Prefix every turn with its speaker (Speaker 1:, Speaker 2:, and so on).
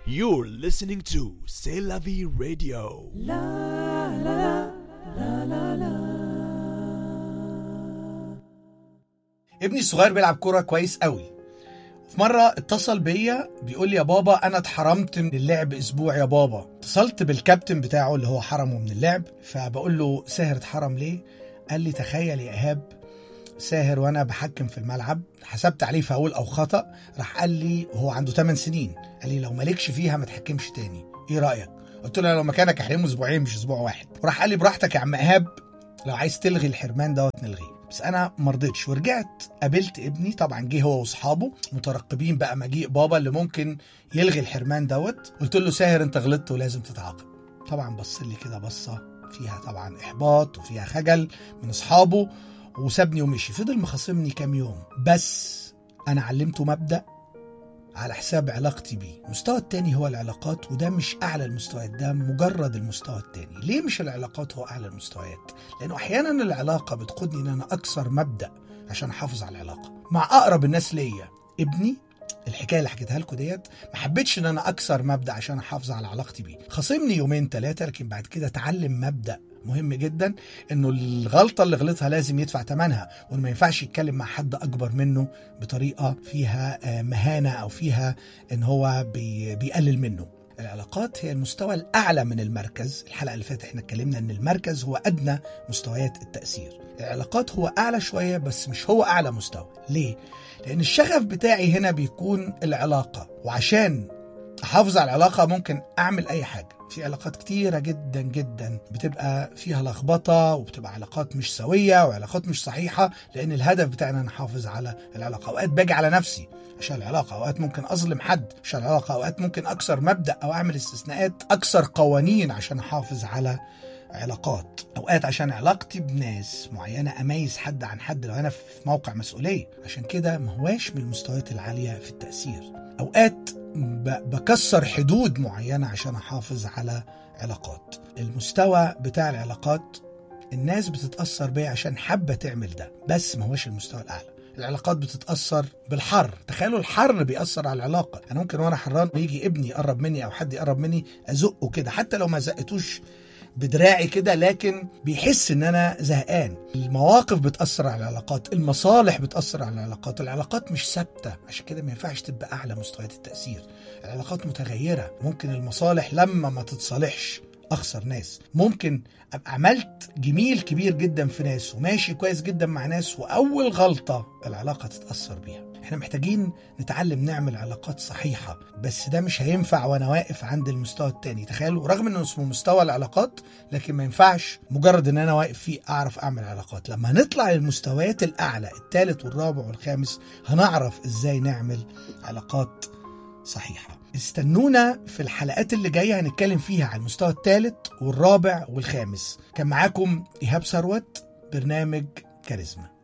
Speaker 1: You're listening to C'est la vie radio.
Speaker 2: ابني الصغير بيلعب كوره كويس قوي في مرة اتصل بيا بيقول لي يا بابا أنا اتحرمت من اللعب أسبوع يا بابا اتصلت بالكابتن بتاعه اللي هو حرمه من اللعب فبقول له ساهر اتحرم ليه؟ قال لي تخيل يا إيهاب ساهر وأنا بحكم في الملعب حسبت عليه فاول أو خطأ راح قال لي وهو عنده 8 سنين قال لي لو مالكش فيها ما تحكمش تاني إيه رأيك؟ قلت له أنا لو مكانك أحرمه أسبوعين مش أسبوع واحد وراح قال لي براحتك يا عم إيهاب لو عايز تلغي الحرمان دوت نلغيه بس انا مرضتش ورجعت قابلت ابني طبعا جه هو واصحابه مترقبين بقى مجيء بابا اللي ممكن يلغي الحرمان دوت قلت له ساهر انت غلطت ولازم تتعاقب طبعا بص لي كده بصه فيها طبعا احباط وفيها خجل من اصحابه وسابني ومشي فضل مخاصمني كام يوم بس انا علمته مبدا على حساب علاقتي بيه المستوى التاني هو العلاقات وده مش أعلى المستويات ده مجرد المستوى التاني ليه مش العلاقات هو أعلى المستويات لأنه أحيانا العلاقة بتقودني إن أنا أكسر مبدأ عشان أحافظ على العلاقة مع أقرب الناس ليا ابني الحكايه اللي حكيتها لكم ديت ما حبيتش ان انا اكسر مبدا عشان احافظ على علاقتي بيه خاصمني يومين ثلاثه لكن بعد كده اتعلم مبدا مهم جدا انه الغلطه اللي غلطها لازم يدفع ثمنها وانه ما ينفعش يتكلم مع حد اكبر منه بطريقه فيها آه، مهانه او فيها ان هو بي بيقلل منه العلاقات هي المستوى الاعلى من المركز الحلقه اللي فاتت احنا اتكلمنا ان المركز هو ادنى مستويات التاثير العلاقات هو اعلى شويه بس مش هو اعلى مستوى ليه لان الشغف بتاعي هنا بيكون العلاقه وعشان احافظ على العلاقه ممكن اعمل اي حاجه في علاقات كتيرة جدا جدا بتبقى فيها لخبطة وبتبقى علاقات مش سوية وعلاقات مش صحيحة لأن الهدف بتاعنا نحافظ على العلاقة أوقات باجي على نفسي عشان العلاقة أوقات ممكن أظلم حد عشان العلاقة أوقات ممكن أكسر مبدأ أو أعمل استثناءات أكسر قوانين عشان أحافظ على علاقات اوقات عشان علاقتي بناس معينه اميز حد عن حد لو انا في موقع مسؤوليه عشان كده ما هواش من المستويات العاليه في التاثير اوقات ب- بكسر حدود معينه عشان احافظ على علاقات المستوى بتاع العلاقات الناس بتتاثر بيه عشان حابه تعمل ده بس ما هوش المستوى الاعلى العلاقات بتتاثر بالحر تخيلوا الحر بيأثر على العلاقه انا ممكن وانا حران يجي ابني يقرب مني او حد يقرب مني ازقه كده حتى لو ما زقتوش بدراعي كده لكن بيحس ان انا زهقان المواقف بتاثر على العلاقات المصالح بتاثر على العلاقات العلاقات مش ثابته عشان كده ما ينفعش تبقى اعلى مستويات التاثير العلاقات متغيره ممكن المصالح لما ما تتصالحش اخسر ناس ممكن ابقى عملت جميل كبير جدا في ناس وماشي كويس جدا مع ناس واول غلطه العلاقه تتاثر بيها احنا محتاجين نتعلم نعمل علاقات صحيحة بس ده مش هينفع وانا واقف عند المستوى التاني تخيلوا رغم انه اسمه مستوى العلاقات لكن ما ينفعش مجرد ان انا واقف فيه اعرف اعمل علاقات لما هنطلع للمستويات الاعلى الثالث والرابع والخامس هنعرف ازاي نعمل علاقات صحيحة استنونا في الحلقات اللي جاية هنتكلم فيها عن المستوى الثالث والرابع والخامس كان معاكم إيهاب ثروت برنامج كاريزما